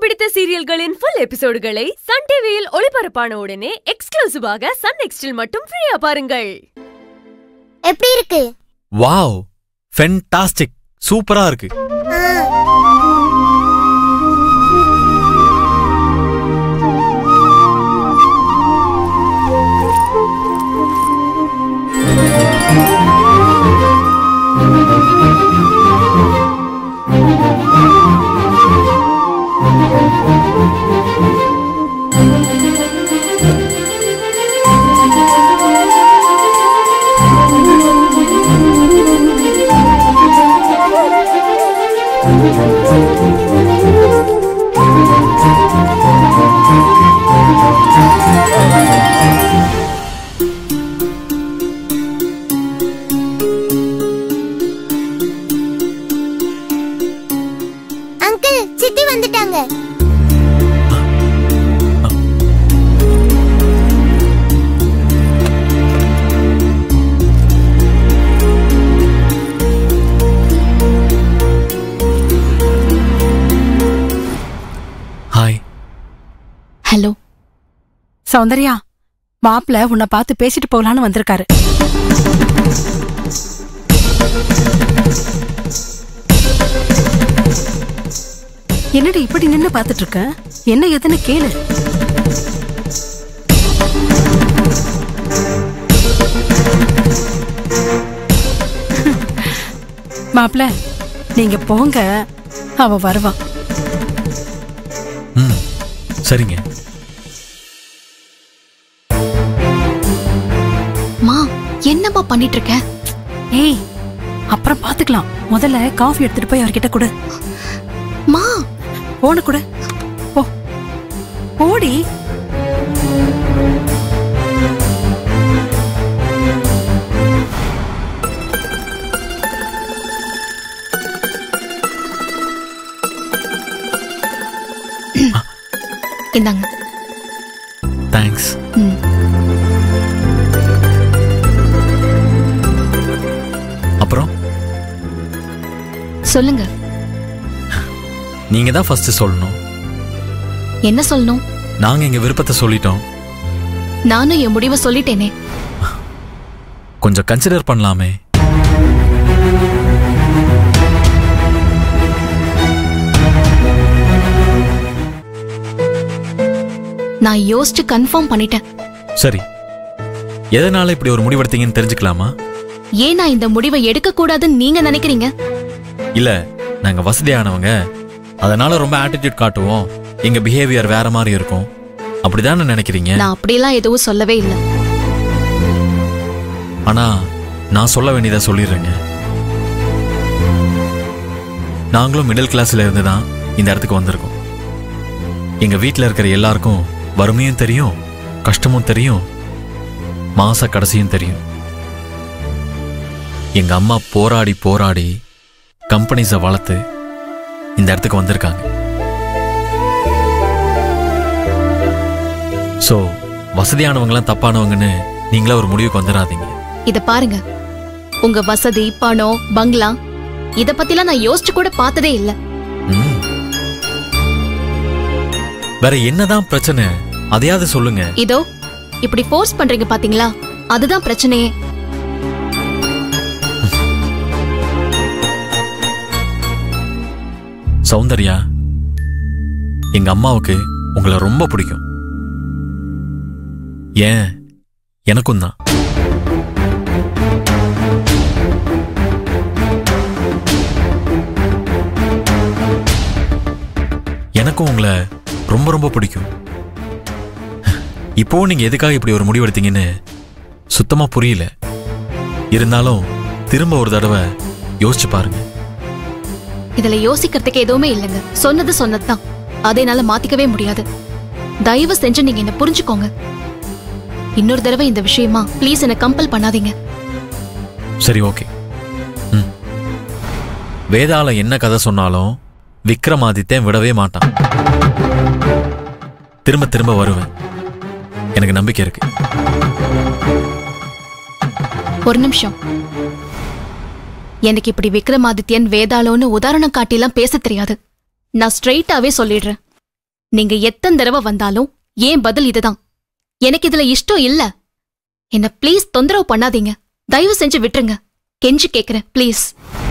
பிடித்த சீரியல்களின் full எபிசோடுகளை Sun டிவியில் ஒளிபரப்பான உடனே எக்ஸ்க்ளூசிவாக சன் நெக்ஸ்டில் மட்டும் ஃப்ரீயா பாருங்கள் எப்படி இருக்கு வாவ் ஃபென்டாஸ்டிக் சூப்பரா இருக்கு ஆ, அங்கிள் சித்தி வந்துட்டாங்க ஹாய் ஹலோ சௌந்தர்யா மாப்பிள்ள உன்னை பார்த்து பேசிட்டு போகலான்னு வந்திருக்காரு என்னடி இப்படி நின்னு பார்த்துட்டு இருக்க என்ன எதுன்னு கேளு மாப்பிள்ள நீங்க போங்க அவ வருவா ம் சரிங்க மா என்னம்மா பண்ணிட்டு இருக்க ஏய் அப்புறம் பாத்துக்கலாம் முதல்ல காஃபி எடுத்துட்டு போய் அவர்கிட்ட கொடு மா போன கொடு போ போடி இந்தாங்க தேங்க்ஸ் ம். அப்புறம் சொல்லுங்க நீங்க தான் ஃபர்ஸ்ட் சொல்லணும் என்ன சொல்லணும் நாங்க எங்க விருப்பத்தை சொல்லிட்டோம் நானும் என் முடிவை சொல்லிட்டேனே கொஞ்சம் கன்சிடர் பண்ணலாமே நான் யோசிச்சு கன்ஃபார்ம் பண்ணிட்டேன் சரி எதனால இப்படி ஒரு முடிவெடுத்தீங்கன்னு தெரிஞ்சுக்கலாமா ஏன் நான் இந்த முடிவை எடுக்க கூடாதுன்னு நீங்க நினைக்கிறீங்க இல்ல நாங்க வசதியானவங்க அதனால ரொம்ப ஆட்டிடியூட் காட்டுவோம் எங்க பிஹேவியர் வேற மாதிரி இருக்கும் அப்படிதானே நினைக்கிறீங்க நான் அப்படிலாம் எதுவும் சொல்லவே இல்லை ஆனா நான் சொல்ல வேண்டியதை சொல்லிடுறேங்க நாங்களும் மிடில் கிளாஸ்ல இருந்து தான் இந்த இடத்துக்கு வந்திருக்கோம் எங்க வீட்டில் இருக்கிற எல்லாருக்கும் வறுமையும் தெரியும் கஷ்டமும் தெரியும் மாச கடைசியும் தெரியும் எங்க அம்மா போராடி போராடி கம்பெனிஸை வளர்த்து இந்த இடத்துக்கு வந்திருக்காங்க ஸோ வசதியானவங்களாம் தப்பானவங்கன்னு நீங்களா ஒரு முடிவுக்கு வந்துடாதீங்க இத பாருங்க உங்க வசதி பணம் பங்களா இத பத்திலாம் நான் யோசிச்சு கூட பார்த்ததே இல்ல ம். வேற என்னதான் பிரச்சனை அதையாவது சொல்லுங்க இதோ இப்படி ஃபோர்ஸ் பண்றீங்க பாத்தீங்களா அதுதான் பிரச்சனையே சௌந்தர்யா எங்க அம்மாவுக்கு உங்களை ரொம்ப பிடிக்கும் ஏன் எனக்கும் தான் எனக்கும் உங்களை ரொம்ப ரொம்ப பிடிக்கும் இப்போ நீங்க எதுக்காக இப்படி ஒரு முடிவெடுத்தீங்கன்னு சுத்தமா புரியல இருந்தாலும் திரும்ப ஒரு தடவை யோசிச்சு பாருங்க இதுல யோசிக்கிறதுக்கு எதுவுமே இல்லைங்க சொன்னது சொன்னதுதான் அதை என்னால மாத்திக்கவே முடியாது தயவு செஞ்சு நீங்க என்ன புரிஞ்சுக்கோங்க இன்னொரு தடவை இந்த விஷயமா ப்ளீஸ் என்ன கம்பல் பண்ணாதீங்க சரி ஓகே ம் வேதாள என்ன கதை சொன்னாலும் விக்ரமாதித்யன் விடவே மாட்டான் திரும்ப திரும்ப வருவேன் எனக்கு நம்பிக்கை இருக்கு ஒரு நிமிஷம் எனக்கு இப்படி விக்ரமாதித்யன் வேதாளோன்னு உதாரணம் காட்டிலாம் பேச தெரியாது நான் ஸ்ட்ரெயிட்டாவே சொல்லிடுறேன் நீங்க எத்தனை தடவை வந்தாலும் ஏன் பதில் இதுதான் எனக்கு இதுல இஷ்டம் இல்ல என்ன ப்ளீஸ் தொந்தரவு பண்ணாதீங்க தயவு செஞ்சு விட்டுருங்க கெஞ்சி கேக்குறேன் ப்ளீஸ்